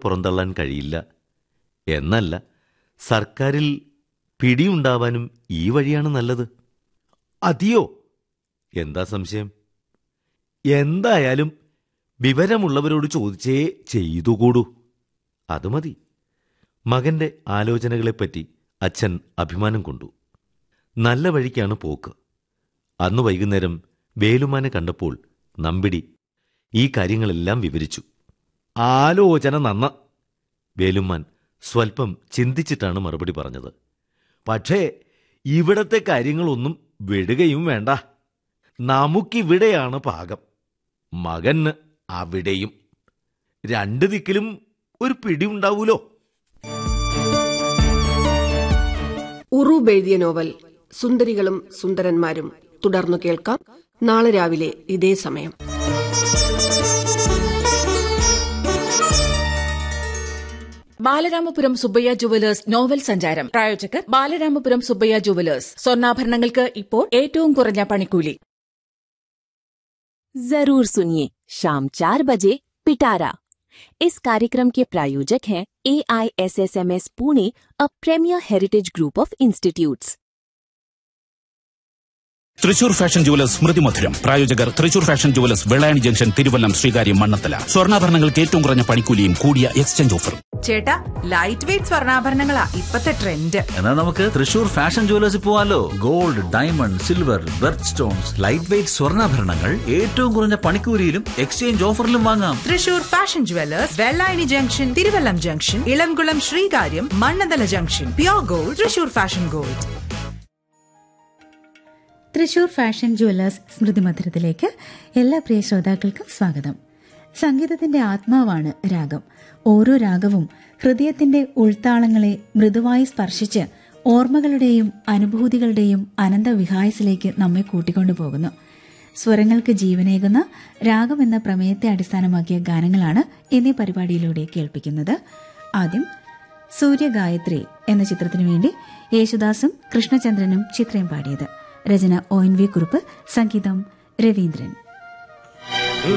പുറന്തള്ളാൻ കഴിയില്ല എന്നല്ല സർക്കാരിൽ പിടിയുണ്ടാവാനും ഈ വഴിയാണ് നല്ലത് അതിയോ എന്താ സംശയം എന്തായാലും വിവരമുള്ളവരോട് ചോദിച്ചേ ചെയ്തുകൂടൂ അത് മതി മകന്റെ ആലോചനകളെപ്പറ്റി അച്ഛൻ അഭിമാനം കൊണ്ടു നല്ല വഴിക്കാണ് പോക്ക് അന്ന് വൈകുന്നേരം വേലുമാനെ കണ്ടപ്പോൾ നമ്പിടി ഈ കാര്യങ്ങളെല്ലാം വിവരിച്ചു ആലോചന നന്ന വേലുമാൻ സ്വൽപ്പം ചിന്തിച്ചിട്ടാണ് മറുപടി പറഞ്ഞത് പക്ഷേ ഇവിടത്തെ കാര്യങ്ങളൊന്നും വിടുകയും വേണ്ട നമുക്കിവിടെയാണ് പാകം മകന് അവിടെയും രണ്ട് ദിക്കിലും ഒരു പിടി ഉണ്ടാവൂലോ ഉറൂബ് എഴുതിയ നോവൽ സുന്ദരികളും സുന്ദരന്മാരും തുടർന്നു കേൾക്കാം നാളെ രാവിലെ ഇതേ സമയം ബാലരാമപുരം സുബ്ബയ്യ ജുവലേഴ്സ് നോവൽ സഞ്ചാരം പ്രായോജകർ ബാലരാമപുരം സുബ്ബയ്യ ജുവലേഴ്സ് സ്വർണ്ണാഭരണങ്ങൾക്ക് ഇപ്പോൾ ഏറ്റവും കുറഞ്ഞ പണിക്കൂലി जरूर सुनिए शाम चार बजे पिटारा इस कार्यक्रम के प्रायोजक हैं A I S S M S Pune a premier heritage group of institutes Thrissur Fashion Jewellers Smrithi Madhuram പ്രായോജകർ Thrissur Fashion Jewellers Vellayani junction Thiruvallam Sreekaryam Mannanthala സ്വർണ്ണാഭരണങ്ങൾക്ക് ഏറ്റവും കുറഞ്ഞ പണിക്കൂലിയും കൂടിയ എക്സ്ചേഞ്ച് ഓഫറും ചേട്ടാ ലൈറ്റ് വെയിറ്റ് സ്വർണ്ണാഭരണങ്ങളാ ഇപ്പത്തെ ട്രെൻഡ് എന്നാൽ നമുക്ക് തൃശൂർ ഫാഷൻ ജുവലേഴ്സിൽ പോവാലോ gold diamond silver birth stones light weight സ്വർണ്ണാഭരണങ്ങൾ ഏറ്റവും കുറഞ്ഞ പണിക്കൂലിയിലും എക്സ്ചേഞ്ച് ഓഫറിലും വാങ്ങാം Thrissur Fashion Jewellers Vellayani junction Thiruvallam junction Elamkulam Sreekaryam Mannanthala junction pure gold Thrissur Fashion gold Thrissur Fashion Jewellers Smrithi മധുരത്തിലേക്ക് എല്ലാ പ്രിയ ശ്രോതാക്കൾക്കും സ്വാഗതം സംഗീതത്തിന്റെ ആത്മാവാണ് രാഗം ഓരോ രാഗവും ഹൃദയത്തിന്റെ ഉൾത്താളങ്ങളെ മൃദുവായി സ്പർശിച്ച് ഓർമ്മകളുടെയും അനുഭൂതികളുടെയും അനന്തവിഹായസിലേക്ക് നമ്മെ കൂട്ടിക്കൊണ്ടുപോകുന്നു സ്വരങ്ങൾക്ക് ജീവനേകുന്ന രാഗം എന്ന പ്രമേയത്തെ അടിസ്ഥാനമാക്കിയ ഗാനങ്ങളാണ് എന്നീ പരിപാടിയിലൂടെ കേൾപ്പിക്കുന്നത് ആദ്യം സൂര്യഗായത്രി എന്ന ചിത്രത്തിനു വേണ്ടി യേശുദാസും കൃഷ്ണചന്ദ്രനും ചിത്രയും പാടിയത് രചന ഒ എൻ വി കുറുപ്പ് സംഗീതം രവീന്ദ്രൻ